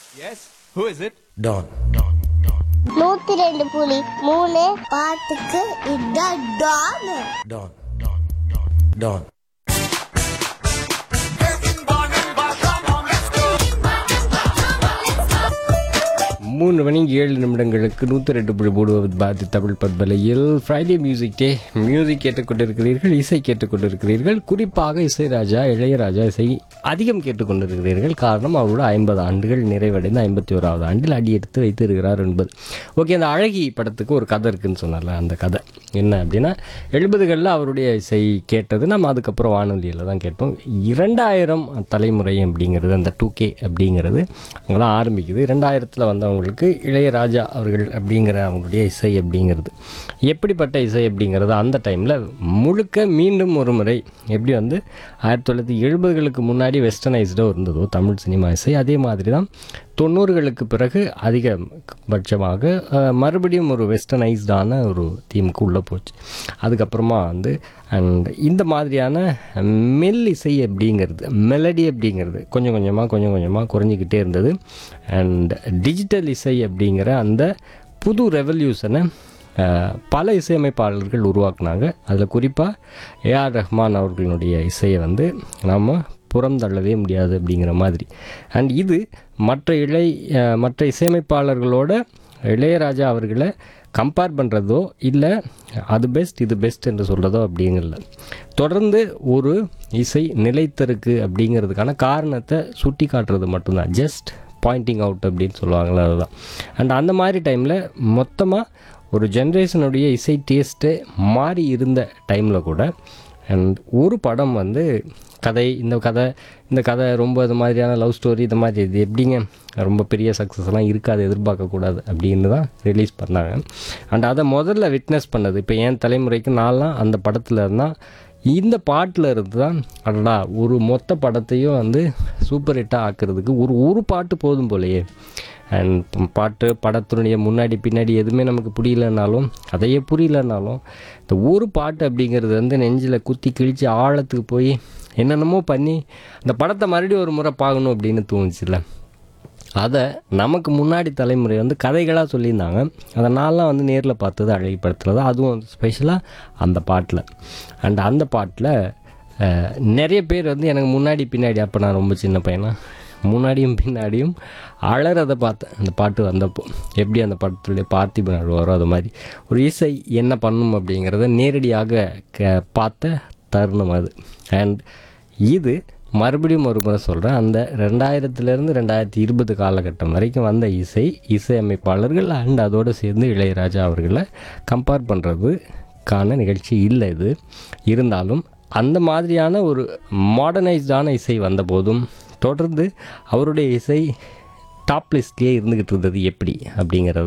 Yes? Who is it? Don. நூத்தி ரெண்டு புலி மூணு பாட்டுக்கு இதான் டான் Don. Don. மூணு மணி ஏழு நிமிடங்களுக்கு நூற்றி ரெண்டு புள்ளி மூணு பாதி தமிழ் பண்பலையில் ஃப்ரைடே மியூசிக் டே மியூசிக் கேட்டுக்கொண்டிருக்கிறீர்கள் இசை கேட்டுக்கொண்டிருக்கிறீர்கள் குறிப்பாக இசைராஜா இளையராஜா இசை அதிகம் கேட்டுக்கொண்டிருக்கிறீர்கள் காரணம் அவரோட ஐம்பது ஆண்டுகள் நிறைவடைந்து ஐம்பத்தி ஓராவது ஆண்டில் அடி எடுத்து வைத்து இருக்கிறார் என்பது ஓகே அந்த அழகி படத்துக்கு ஒரு கதை இருக்குன்னு சொன்னால அந்த கதை என்ன அப்படின்னா எழுபதுகளில் அவருடைய இசை கேட்டது நம்ம அதுக்கப்புறம் வானொலியில் தான் கேட்போம் இரண்டாயிரம் தலைமுறை அப்படிங்கிறது அந்த டூ கே அப்படிங்கிறது அங்கெல்லாம் ஆரம்பிக்குது இரண்டாயிரத்தில் வந்தவங்களுக்கு இளையராஜா அவர்கள் அப்படிங்கிற அவங்களுடைய இசை அப்படிங்கிறது எப்படிப்பட்ட இசை அப்படிங்கிறது அந்த டைமில் முழுக்க மீண்டும் ஒரு முறை எப்படி வந்து ஆயிரத்தி தொள்ளாயிரத்தி எழுபதுகளுக்கு முன்னாடி வெஸ்டர்னைஸ்டாக இருந்ததோ தமிழ் சினிமா இசை அதே மாதிரி தான் தொண்ணூறுகளுக்கு பிறகு அதிகபட்சமாக அஹ், மறுபடியும் ஒரு வெஸ்டர்னைஸ்டான ஒரு தீமுக்கு உள்ளே போச்சு அதுக்கப்புறமா வந்து அண்ட் இந்த மாதிரியான மெல் இசை அப்படிங்கிறது மெலடி அப்படிங்கிறது கொஞ்சம் கொஞ்சமாக கொஞ்சம் கொஞ்சமாக குறைஞ்சிக்கிட்டே இருந்தது அண்ட் டிஜிட்டல் இசை அப்படிங்கிற அந்த புது ரெவல்யூஷனை அஹ், பல இசையமைப்பாளர்கள் உருவாக்குனாங்க அதில் குறிப்பாக ஏஆர் ரஹ்மான் அவர்களுடைய இசையை வந்து நாம் புறம் தள்ளவே முடியாது அப்படிங்கிற மாதிரி அண்ட் இது மற்ற இளை அஹ், மற்ற இசையமைப்பாளர்களோட இளையராஜா அவர்களை கம்பேர் பண்ணுறதோ இல்லை அது பெஸ்ட் இது பெஸ்ட் என்று சொல்கிறதோ அப்படிங்கிறல தொடர்ந்து ஒரு இசை நிலைத்திருக்கு அப்படிங்கிறதுக்கான காரணத்தை சுட்டி காட்டுறது மட்டும்தான் ஜஸ்ட் பாயிண்டிங் அவுட் அப்படின்னு சொல்லுவாங்களே அதுதான் அண்ட் அந்த மாதிரி டைமில் மொத்தமாக ஒரு ஜென்ரேஷனுடைய இசை டேஸ்ட்டு மாறி இருந்த டைமில் கூட அண்ட் ஒரு படம் வந்து கதை இந்த கதை இந்த கதை ரொம்ப இது மாதிரியான லவ் ஸ்டோரி இந்த மாதிரி இது எப்படிங்க ரொம்ப பெரிய சக்ஸஸ்லாம் இருக்காது எதிர்பார்க்கக்கூடாது அப்படின்னு தான் ரிலீஸ் பண்ணாங்க அண்ட் அதை முதல்ல விட்னஸ் பண்ணது இப்போ என் தலைமுறைக்கு நான்லாம் அந்த படத்தில் இருந்தால் இந்த பாட்டில் இருந்து தான் அடடா ஒரு மொத்த படத்தையும் வந்து சூப்பர் ஹிட்டாக ஆக்குறதுக்கு ஒரு ஒரு பாட்டு போதும் போலையே அண்ட் பாட்டு படத்தினுடைய முன்னாடி பின்னாடி எதுவுமே நமக்கு புரியலனாலும் அதையே புரியலனாலும் இந்த ஒரு பாட்டு அப்படிங்கிறது வந்து நெஞ்சில் குத்தி கிழிச்சு ஆழத்துக்கு போய் என்னென்னமோ பண்ணி அந்த படத்தை மறுபடியும் ஒரு முறை பார்க்கணும் அப்படின்னு தோணுச்சுல்ல அதை நமக்கு முன்னாடி தலைமுறை வந்து கதைகளாக சொல்லியிருந்தாங்க அதை நான்லாம் வந்து நேரில் பார்த்தது அழகி படத்தில் அதுவும் ஸ்பெஷலாக அந்த பாட்டில் அண்ட் அந்த பாட்டில் அஹ், நிறைய பேர் வந்து எனக்கு முன்னாடி பின்னாடி அப்போ நான் ரொம்ப சின்ன பையனா முன்னாடியும் பின்னாடியும் அழறதை பார்த்தேன் அந்த பாட்டு வந்தப்போ எப்படி அந்த படத்துடைய பார்த்திபன் அழுவாரோ அது மாதிரி ஒரு இசை என்ன பண்ணும் அப்படிங்கிறத நேரடியாக க பார்த்த தருணம் அது அண்ட் இது மறுபடியும் ஒரு முறை சொல்கிறேன் அந்த ரெண்டாயிரத்துலேருந்து ரெண்டாயிரத்தி இருபது காலகட்டம் வரைக்கும் வந்த இசை இசையமைப்பாளர்கள் அண்ட் அதோடு சேர்ந்து இளையராஜா அவர்களை கம்பேர் பண்ணுறதுக்கான நிகழ்ச்சி இல்லை இது இருந்தாலும் அந்த மாதிரியான ஒரு மாடர்னைஸ்டான இசை வந்தபோதும் தொடர்ந்து அவருடைய இசை டாப் லிஸ்ட்லேயே இருந்துக்கிட்டு இருந்தது எப்படி அப்படிங்கிறது